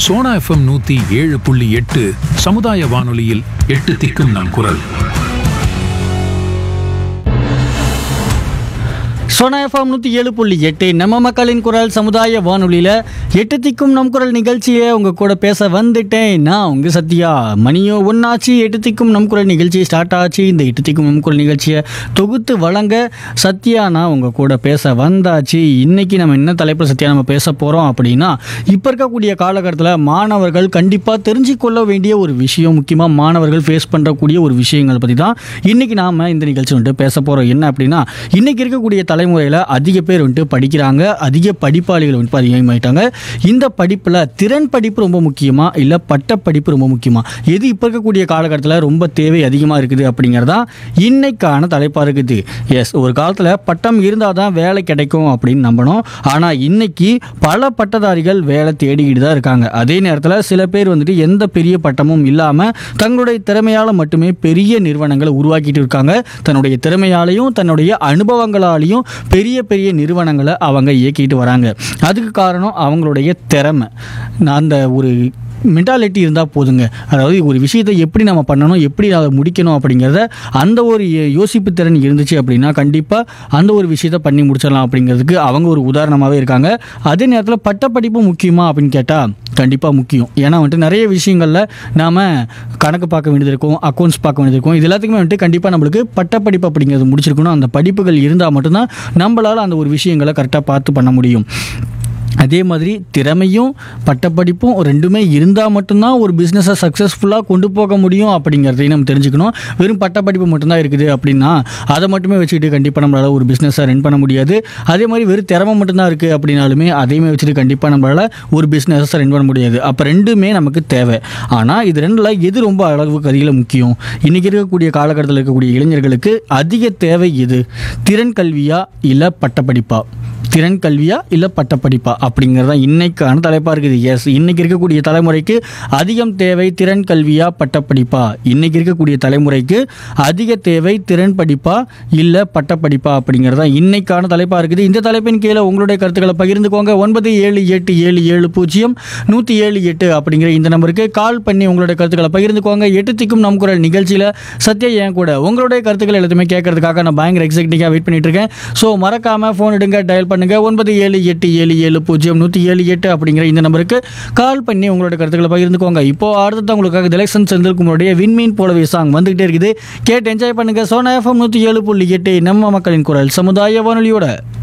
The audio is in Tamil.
சோனா எஃப்எம் நூத்தி ஏழு புள்ளி எட்டு சமுதாய வானொலியில் எட்டு திக்கும் நம் குரல் சோனா எஃப்எம் நூற்றி ஏழு புள்ளி எட்டு நம்ம மக்களின் குரல் சமுதாய வானொலியில் எட்டு திக்கும் நம் குரல் நிகழ்ச்சியை உங்கள் கூட பேச வந்துட்டேன் நான் உங்கள் சத்யா மணியோ ஒன்னாச்சு எட்டு திக்கும் நம் குரல் நிகழ்ச்சி ஸ்டார்ட் ஆச்சு இந்த எட்டு திக்கும் நம் குரல் நிகழ்ச்சியை தொகுத்து வழங்க சத்யா நான் உங்கள் கூட பேச வந்தாச்சு இன்னைக்கு நம்ம என்ன தலைப்பில் சத்யா நம்ம பேச போகிறோம் அப்படின்னா இப்போ இருக்கக்கூடிய காலகட்டத்தில் மாணவர்கள் கண்டிப்பாக தெரிஞ்சுக்கொள்ள வேண்டிய ஒரு விஷயம் முக்கியமாக மாணவர்கள் ஃபேஸ் பண்ணுறக்கூடிய ஒரு விஷயங்கள் பற்றி தான் இன்றைக்கி நாம் இந்த நிகழ்ச்சி வந்துட்டு பேச போகிறோம் என்ன அப்படின்னா இன்றைக்கி இருக்கக்கூடிய தலைமுறையில் அதிக பேர் வந்துட்டு படிக்கிறாங்க அதிக படிப்பாளிகள் வந்துட்டு அதிகமாயிட்டாங்க இந்த படிப்பில் திறன் படிப்பு ரொம்ப முக்கியமா இல்லை பட்ட படிப்பு ரொம்ப முக்கியமா எது இப்போ இருக்கக்கூடிய காலகட்டத்தில் ரொம்ப தேவை அதிகமாக இருக்குது அப்படிங்கிறதா இன்னைக்கான தலைப்பாக இருக்குது எஸ் ஒரு காலத்தில் பட்டம் இருந்தால் தான் வேலை கிடைக்கும் அப்படின்னு நம்பணும் ஆனால் இன்னைக்கு பல பட்டதாரிகள் வேலை தேடிக்கிட்டு தான் இருக்காங்க அதே நேரத்தில் சில பேர் வந்துட்டு எந்த பெரிய பட்டமும் இல்லாமல் தங்களுடைய திறமையால் மட்டுமே பெரிய நிறுவனங்களை உருவாக்கிட்டு இருக்காங்க தன்னுடைய திறமையாலையும் தன்னுடைய அனுபவங்களாலையும் பெரிய பெரிய நிறுவனங்களை அவங்க இயக்கிட்டு வராங்க அதுக்கு காரணம் அவங்களுடைய திறமை நான் அந்த ஒரு மென்டாலிட்டி இருந்தால் போதுங்க அதாவது ஒரு விஷயத்தை எப்படி நம்ம பண்ணணும் எப்படி அதை முடிக்கணும் அப்படிங்கிறத அந்த ஒரு யோசிப்பு திறன் இருந்துச்சு அப்படின்னா கண்டிப்பாக அந்த ஒரு விஷயத்தை பண்ணி முடிச்சிடலாம் அப்படிங்கிறதுக்கு அவங்க ஒரு உதாரணமாகவே இருக்காங்க அதே நேரத்தில் பட்டப்படிப்பு முக்கியமா அப்படின்னு கேட்டால் கண்டிப்பாக முக்கியம் ஏன்னா வந்துட்டு நிறைய விஷயங்களில் நாம் கணக்கு பார்க்க வேண்டியது இருக்கும் அக்கௌண்ட்ஸ் பார்க்க வேண்டியது இருக்கும் இது எல்லாத்துக்குமே வந்துட்டு கண்டிப்பாக நம்மளுக்கு பட்டப்படிப்பு அப்படிங்கிறது முடிச்சிருக்கணும் அந்த படிப்புகள் இருந்தால் மட்டும்தான் நம்மளால் அந்த ஒரு விஷயங்களை கரெக்டாக பார்த்து பண்ண முடியும் அதே மாதிரி திறமையும் பட்டப்படிப்பும் ரெண்டுமே இருந்தால் மட்டும்தான் ஒரு பிஸ்னஸை சக்ஸஸ்ஃபுல்லாக கொண்டு போக முடியும் அப்படிங்கிறதையும் நம்ம தெரிஞ்சுக்கணும் வெறும் பட்டப்படிப்பு மட்டும்தான் இருக்குது அப்படின்னா அதை மட்டுமே வச்சுக்கிட்டு கண்டிப்பாக நம்மளால் ஒரு பிஸ்னஸை ரன் பண்ண முடியாது அதே மாதிரி வெறும் திறமை மட்டும்தான் இருக்குது அப்படின்னாலுமே அதையுமே வச்சுட்டு கண்டிப்பாக நம்மளால் ஒரு பிஸ்னஸை ரன் பண்ண முடியாது அப்போ ரெண்டுமே நமக்கு தேவை ஆனால் இது ரெண்டில் எது ரொம்ப அளவுக்கு அதிக முக்கியம் இன்றைக்கி இருக்கக்கூடிய காலகட்டத்தில் இருக்கக்கூடிய இளைஞர்களுக்கு அதிக தேவை எது திறன் கல்வியா இல்லை பட்டப்படிப்பா திறன் கல்வியா இல்லை பட்டப்படிப்பா அப்படிங்கிறது தான் இன்னைக்கான தலைப்பாக இருக்குது எஸ் இன்னைக்கு இருக்கக்கூடிய தலைமுறைக்கு அதிகம் தேவை திறன் கல்வியா பட்டப்படிப்பா இன்னைக்கு இருக்கக்கூடிய தலைமுறைக்கு அதிக தேவை திறன் படிப்பா இல்லை பட்டப்படிப்பா அப்படிங்கிறது தான் இன்னைக்கான தலைப்பாக இருக்குது இந்த தலைப்பின் கீழே உங்களுடைய கருத்துக்களை பகிர்ந்துக்கோங்க ஒன்பது ஏழு எட்டு ஏழு ஏழு பூஜ்ஜியம் நூற்றி ஏழு எட்டு அப்படிங்கிற இந்த நம்பருக்கு கால் பண்ணி உங்களுடைய கருத்துக்களை பகிர்ந்துக்கோங்க எட்டு திக்கும் நம் குரல் நிகழ்ச்சியில் சத்யா ஏன் கூட உங்களுடைய கருத்துக்கள் எல்லாத்தையுமே கேட்கறதுக்காக நான் பயங்கர எக்ஸைட்டிங்காக வெயிட் பண்ணிட்டு இருக்கேன் ஸோ மறக்காம ஃபோன் எடுங்க டயல் பண்ணுங்க ஒன்பது ஏழு எட்டு ஏழு ஏழு பூஜ்ஜியம் நூற்றி ஏழு எட்டு அப்படிங்கிற இந்த நம்பருக்கு கால் பண்ணி உங்களோட கருத்துக்களை பகிர்ந்துக்கோங்க இப்போ அடுத்தது உங்களுக்காக திலக்ஷன் செந்தில்குமாரோடைய விண்மீன் போலவே சாங் வந்துகிட்டே இருக்குது கேட்டு என்ஜாய் பண்ணுங்க சோனா எஃப்எம் நூற்றி ஏழு புள்ளி எட்டு நம்ம மக்களின் குரல் சமுதாய வானொலியோட